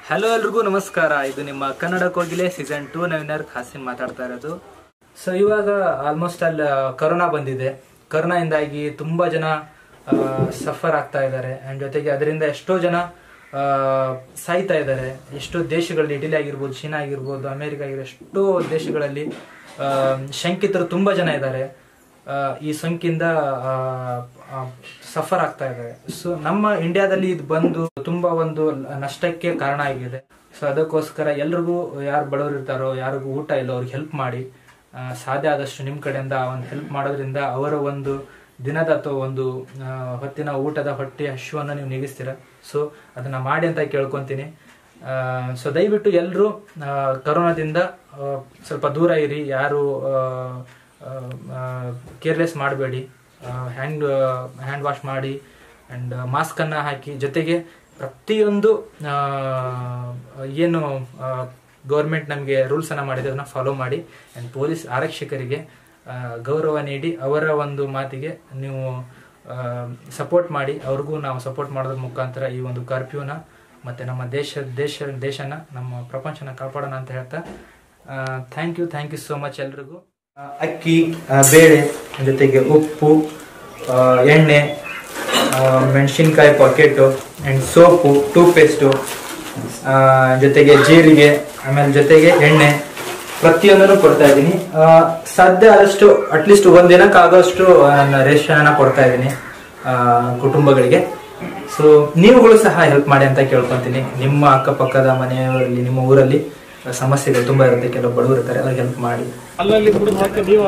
hello ಎಲ್ರಿಗೂ ನಮಸ್ಕಾರ ಇದು ನಿಮ್ಮ ಕನ್ನಡ ಕೋಗಿಲೆ ಸೀಸನ್ ಟೂ ನವಿನರ್ ಖಾಸಿನ್ ಮಾತಾಡ್ತಾ ಇರೋದು ಸೊ ಇವಾಗ ಆಲ್ಮೋಸ್ಟ್ ಅಲ್ಲಿ ಕರೋನಾ ಬಂದಿದೆ ಕರೋನಾಯಿಂದಾಗಿ ತುಂಬಾ ಜನ ಸಫರ್ ಆಗ್ತಾ ಇದ್ದಾರೆ ಅಂಡ್ ಜೊತೆಗೆ ಅದರಿಂದ ಎಷ್ಟೋ ಜನ ಆ, ಸಾಯ್ತಾ ಇದ್ದಾರೆ ಎಷ್ಟೋ ದೇಶಗಳಲ್ಲಿ ಇಟಲಿ ಆಗಿರ್ಬೋದು ಚೀನಾ ಆಗಿರ್ಬೋದು ಅಮೆರಿಕ ಆಗಿರ್ಬೋದು ಎಷ್ಟೋ ದೇಶಗಳಲ್ಲಿ ಆ, ಶಂಕಿತರು ತುಂಬಾ ಜನ ಇದ್ದಾರೆ ಆ, ಈ ಸೋಂಕಿಂದ ಸಫರ್ ಆಗ್ತಾ ಇದ್ದಾರೆ ಸೊ ನಮ್ಮ ಇಂಡಿಯಾದಲ್ಲಿ ಇದು ಬಂದು ತುಂಬಾ ಒಂದು ನಷ್ಟಕ್ಕೆ ಕಾರಣ ಆಗಿದೆ ಸೊ ಅದಕ್ಕೋಸ್ಕರ ಎಲ್ರಿಗೂ ಯಾರು ಬಡವರು ಇರ್ತಾರೋ ಯಾರಿಗೂ ಊಟ ಇಲ್ಲ ಅವ್ರಿಗೆ ಹೆಲ್ಪ್ ಮಾಡಿ ಆ, ಸಾಧ್ಯ ಆದಷ್ಟು ನಿಮ್ಮ ಕಡೆಯಿಂದ ಒಂದು ಹೆಲ್ಪ್ ಮಾಡೋದ್ರಿಂದ ಅವರ ಒಂದು ದಿನದ ಅಥವಾ ಒಂದು ಆ, ಹೊತ್ತಿನ ಊಟದ ಹೊಟ್ಟೆ ಹಶುವನ್ನು ನೀವು ನೀಗಿಸ್ತೀರ ಸೊ ಅದನ್ನ ಮಾಡಿ ಅಂತ ಕೇಳ್ಕೊಂತೀನಿ ಸೊ ದಯವಿಟ್ಟು ಎಲ್ಲರೂ ಕರೋನಾದಿಂದ ಆ, ಸ್ವಲ್ಪ ದೂರ ಇರಿ ಯಾರು ಕೇರ್ಲೆಸ್ ಮಾಡಬೇಡಿ ಹ್ಯಾಂಡ್ ಹ್ಯಾಂಡ್ ವಾಶ್ ಮಾಡಿ ಆ್ಯಂಡ್ ಮಾಸ್ಕನ್ನು ಹಾಕಿ ಜೊತೆಗೆ ಪ್ರತಿಯೊಂದು ಆ, ಏನು ಗೌರ್ಮೆಂಟ್ ನಮಗೆ ರೂಲ್ಸನ್ನು ಮಾಡಿದೆ ಅದನ್ನು ಫಾಲೋ ಮಾಡಿ ಆ್ಯಂಡ್ ಪೊಲೀಸ್ ಆರಕ್ಷಕರಿಗೆ ಆ, ಗೌರವ ನೀಡಿ ಅವರ ಒಂದು ಮಾತಿಗೆ ನೀವು ಸಪೋರ್ಟ್ ಮಾಡಿ ಅವ್ರಿಗೂ ನಾವು ಸಪೋರ್ಟ್ ಮಾಡೋದ್ರ ಮುಖಾಂತರ ಈ ಒಂದು ಕರ್ಫ್ಯೂನ ಮತ್ತು ನಮ್ಮ ದೇಶ ದೇಶ ದೇಶನ ನಮ್ಮ ಪ್ರಪಂಚನ ಕಾಪಾಡೋಣ ಅಂತ ಹೇಳ್ತಾ thank you thank you so much ಎಲ್ರಿಗೂ ಆ, ಅಕ್ಕಿ ಆ, ಬೇಳೆ ಜೊತೆಗೆ ಉಪ್ಪು ಆ, ಎಣ್ಣೆ ಮೆಣಸಿನ್ಕಾಯಿ ಪಾಕೆಟು ಆ್ಯಂಡ್ ಸೋಪು ಟೂತ್ಪೇಸ್ಟು ಜೊತೆಗೆ ಜೀರಿಗೆ ಆಮೇಲೆ ಜೊತೆಗೆ ಎಣ್ಣೆ ಪ್ರತಿಯೊಂದನ್ನು ಕೊಡ್ತಾ ಇದ್ದೀನಿ ಆ, ಸಾಧ್ಯ ಆದಷ್ಟು ಅಟ್ಲೀಸ್ಟ್ ಒಂದ್ ದಿನಕ್ಕೆ ಆಗೋಷ್ಟು ರೇಷನ್ ಅನ್ನ ಕೊಡ್ತಾ ಇದ್ದೀನಿ ಆ, ಕುಟುಂಬಗಳಿಗೆ ಸೊ ನೀವುಗಳು ಸಹ ಹೆಲ್ಪ್ ಮಾಡಿ ಅಂತ ಕೇಳ್ಕೊಂತೀನಿ ನಿಮ್ಮ ಅಕ್ಕಪಕ್ಕದ ಮನೆಯವರಲ್ಲಿ ನಿಮ್ಮ ಊರಲ್ಲಿ ಸಮಸ್ಯೆಗಳು ತುಂಬಾ ಇರುತ್ತೆ ಕೆಲವು ಬಡವರು ಇರ್ತಾರೆ ಅವ್ರಿಗೆ ಹೆಲ್ಪ್ ಮಾಡಿ ಅಲ್ಲಲ್ಲಿ ಬಿಡು ಮತ್ತೆ ನೀವು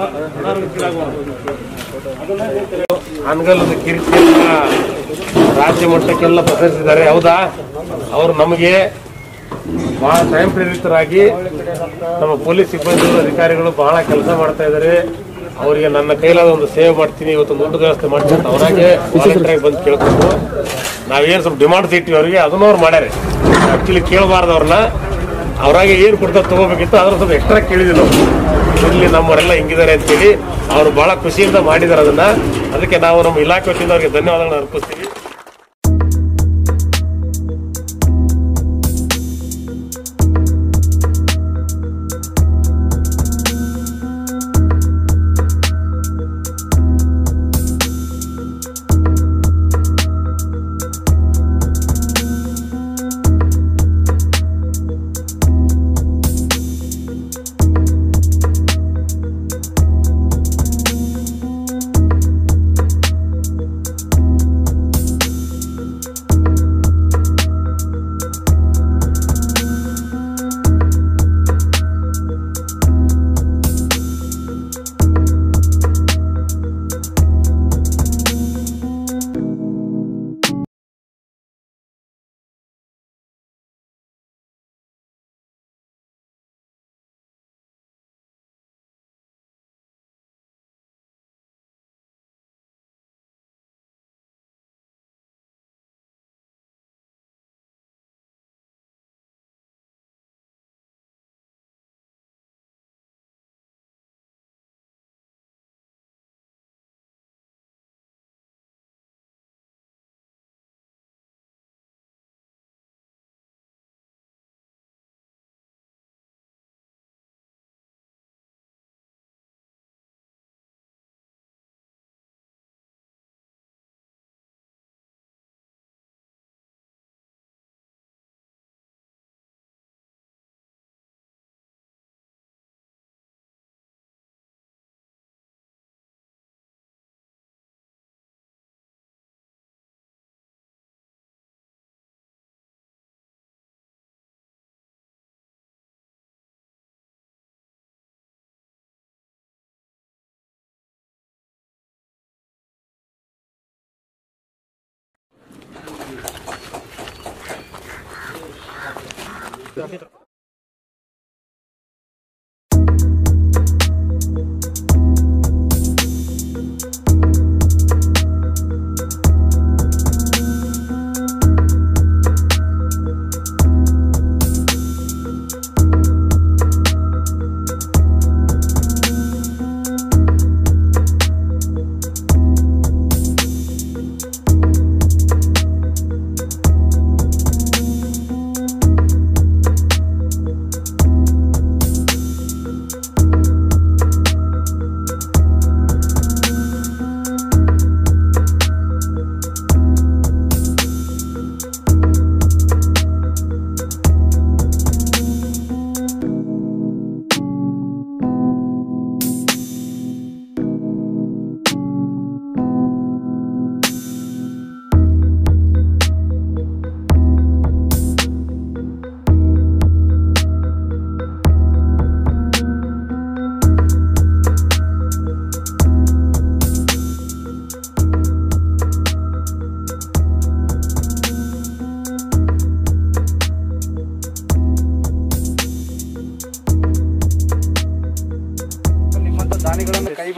ಅನಗಲದ ಕಿರಿಕಿರಿನ ರಾಜ್ಯ ಮಟ್ಟಕ್ಕೆಲ್ಲ ಪಸರಿಸಿದ್ದಾರೆ ಹೌದಾ ಅವರು ನಮಗೆ ಬಹಳ ಸ್ವಯಂ ಪ್ರೇರಿತರಾಗಿ ನಮ್ಮ ಪೊಲೀಸ್ ಸಿಬ್ಬಂದಿಗಳು ಅಧಿಕಾರಿಗಳು ಬಹಳ ಕೆಲಸ ಮಾಡ್ತಾ ಇದ್ದಾರೆ ಅವರಿಗೆ ನನ್ನ ಕೈಲಾದ ಒಂದು ಸೇವೆ ಮಾಡ್ತೀನಿ ಇವತ್ತು ದುಡ್ಡು ವ್ಯವಸ್ಥೆ ಮಾಡ್ತೀನಿ ಅಂತ ಅವರಾಗೆ volunteer ಆಗಿ ಬಂದು ಕೇಳ್ಕೊಂಡು ನಾವೇನು ಸ್ವಲ್ಪ ಡಿಮಾಂಡ್ಸ್ ಇಟ್ಟಿವಿ ಅವರಿಗೆ ಅದನ್ನು ಅವ್ರು ಮಾಡ್ಯಾರೆ ಆಕ್ಚುಲಿ ಕೇಳಬಾರ್ದು ಅವ್ರನ್ನ ಅವ್ರಾಗೆ ಏನು ಕೊಡ್ತಾ ತಗೋಬೇಕಿತ್ತು ಅದ್ರ ಸ್ವಲ್ಪ ಎಕ್ಸ್ಟ್ರಾ ಕೇಳಿದ್ವಿ ನಾವು ಇಲ್ಲಿ ನಮ್ಮವರೆಲ್ಲ ಹಿಂಗಿದ್ದಾರೆ ಅಂತೇಳಿ ಅವರು ಬಹಳ ಖುಷಿಯಿಂದ ಮಾಡಿದ್ದಾರೆ ಅದನ್ನ ಅದಕ್ಕೆ ನಾವು ನಮ್ಮ ಇಲಾಖೆ ವತಿಯಿಂದ ಅವರಿಗೆ ಧನ್ಯವಾದಗಳನ್ನ ಅರ್ಪಿಸ್ತೀವಿ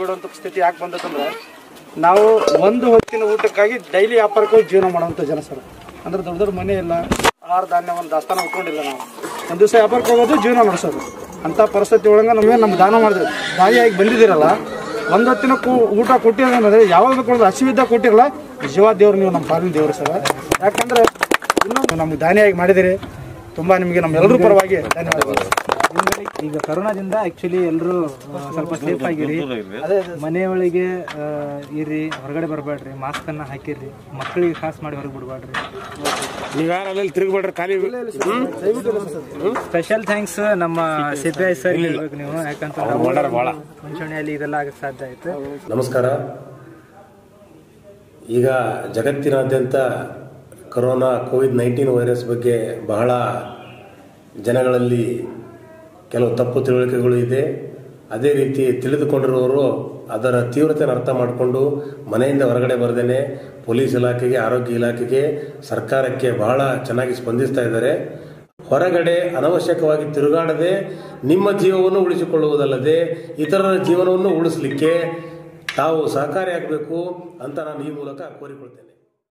ಬಿಡುವಂಥ ಸ್ಥಿತಿ ಯಾಕೆ ಬಂದತ್ತಂದ್ರೆ ನಾವು ಒಂದು ಹೊತ್ತಿನ ಊಟಕ್ಕಾಗಿ ಡೈಲಿ ವ್ಯಾಪಾರಕ್ಕೆ ಹೋಗಿ ಜೀವನ ಮಾಡುವಂಥ ಜನ ಸರ್ ಅಂದ್ರೆ ದೊಡ್ಡ ದೊಡ್ಡ ಮನೆ ಇಲ್ಲ ಆಹಾರ ಧಾನ್ಯ ಒಂದು ದಾಸ್ತಾನ ಉಟ್ಕೊಂಡಿಲ್ಲ ನಾವು ಒಂದು ದಿವಸ ವ್ಯಾಪಾರಕ್ಕೆ ಹೋಗೋದು ಜೀವನ ನಡೆಸೋದು ಅಂಥ ಪರಿಸ್ಥಿತಿ ಒಳಗೆ ನಮಗೆ ನಮ್ಮ ದಾನ ಮಾಡಿದ್ರು ದಾನಿಯಾಗಿ ಬಂದಿದ್ದೀರಲ್ಲ ಒಂದು ಹೊತ್ತಿನ ಕೂ ಊಟ ಕೊಟ್ಟಿರೋದಂದ್ರೆ ಯಾವಾಗ ಬೇಕು ಹಸಿವಿದ್ದ ಕೊಟ್ಟಿರಲ್ಲ ಜೀವ ದೇವ್ರು ನೀವು ನಮ್ಮ ಪಾಲಿನ ದೇವರು ಸರ್ ಯಾಕಂದ್ರೆ ಇನ್ನೂ ನಮ್ಗೆ ದಾನಿಯಾಗಿ ಮಾಡಿದಿರಿ ತುಂಬ ನಿಮಗೆ ನಮ್ಮೆಲ್ಲರೂ ಪರವಾಗಿ ಧನ್ಯವಾದಗಳು ಈಗ ಕರೋನಾದಿಂದ ಆಕ್ಚುಲಿ ಎಲ್ಲರೂ ಸ್ವಲ್ಪ ಸೇಫ್ ಆಗಿರಿ ಮನೆಯೊಳಗೆ ಆ, ಇರ್ರಿ ಹೊರಗಡೆ ಬರಬೇಡ್ರಿ ಮಾಸ್ಕ್ ಅನ್ನ ಹಾಕಿರ್ರಿ ಮಕ್ಕಳಿಗೆ ಖಾಸ್ ಮಾಡಿ ಹೊರಗೆ ಬಿಡಬೇಡ್ರಿ ನೀವ್ಯಾರು ಅಲ್ಲಿ ತಿರುಗಬೇಡ್ರಿ ಖಾಲಿ ಸ್ಪೆಷಲ್ ಥ್ಯಾಂಕ್ಸ್ ನಮ್ಮ ಸಿ ಪಿ ಐ ಸರ್ ಹೇಳ್ಬೇಕು ನೀವು ಯಾಕಂತ ನಾವು ಮುಂಚೂಣಿಯಲ್ಲಿ ಇದೆಲ್ಲ ಆಗಕ್ಕೆ ಸಾಧ್ಯ ಆಯ್ತು ನಮಸ್ಕಾರ ಈಗ ಜಗತ್ತಿನಾದ್ಯಂತ ಕೊರೋನಾ ಕೋವಿಡ್ ನೈನ್ಟೀನ್ ವೈರಸ್ ಬಗ್ಗೆ ಬಹಳ ಜನಗಳಲ್ಲಿ ಕೆಲವು ತಪ್ಪು ತಿಳುವಳಿಕೆಗಳು ಇದೆ ಅದೇ ರೀತಿ ತಿಳಿದುಕೊಂಡಿರುವವರು ಅದರ ತೀವ್ರತೆಯನ್ನು ಅರ್ಥ ಮಾಡಿಕೊಂಡು ಮನೆಯಿಂದ ಹೊರಗಡೆ ಬರದೇನೆ ಪೊಲೀಸ್ ಇಲಾಖೆಗೆ ಆರೋಗ್ಯ ಇಲಾಖೆಗೆ ಸರ್ಕಾರಕ್ಕೆ ಬಹಳ ಚೆನ್ನಾಗಿ ಸ್ಪಂದಿಸ್ತಾ ಇದ್ದಾರೆ ಹೊರಗಡೆ ಅನವಶ್ಯಕವಾಗಿ ತಿರುಗಾಡದೆ ನಿಮ್ಮ ಜೀವವನ್ನು ಉಳಿಸಿಕೊಳ್ಳುವುದಲ್ಲದೆ ಇತರರ ಜೀವನವನ್ನು ಉಳಿಸಲಿಕ್ಕೆ ತಾವು ಸಹಕಾರಿಯಾಗಬೇಕು ಅಂತ ನಾನು ಈ ಮೂಲಕ ಕೋರಿಕೊಳ್ತೇನೆ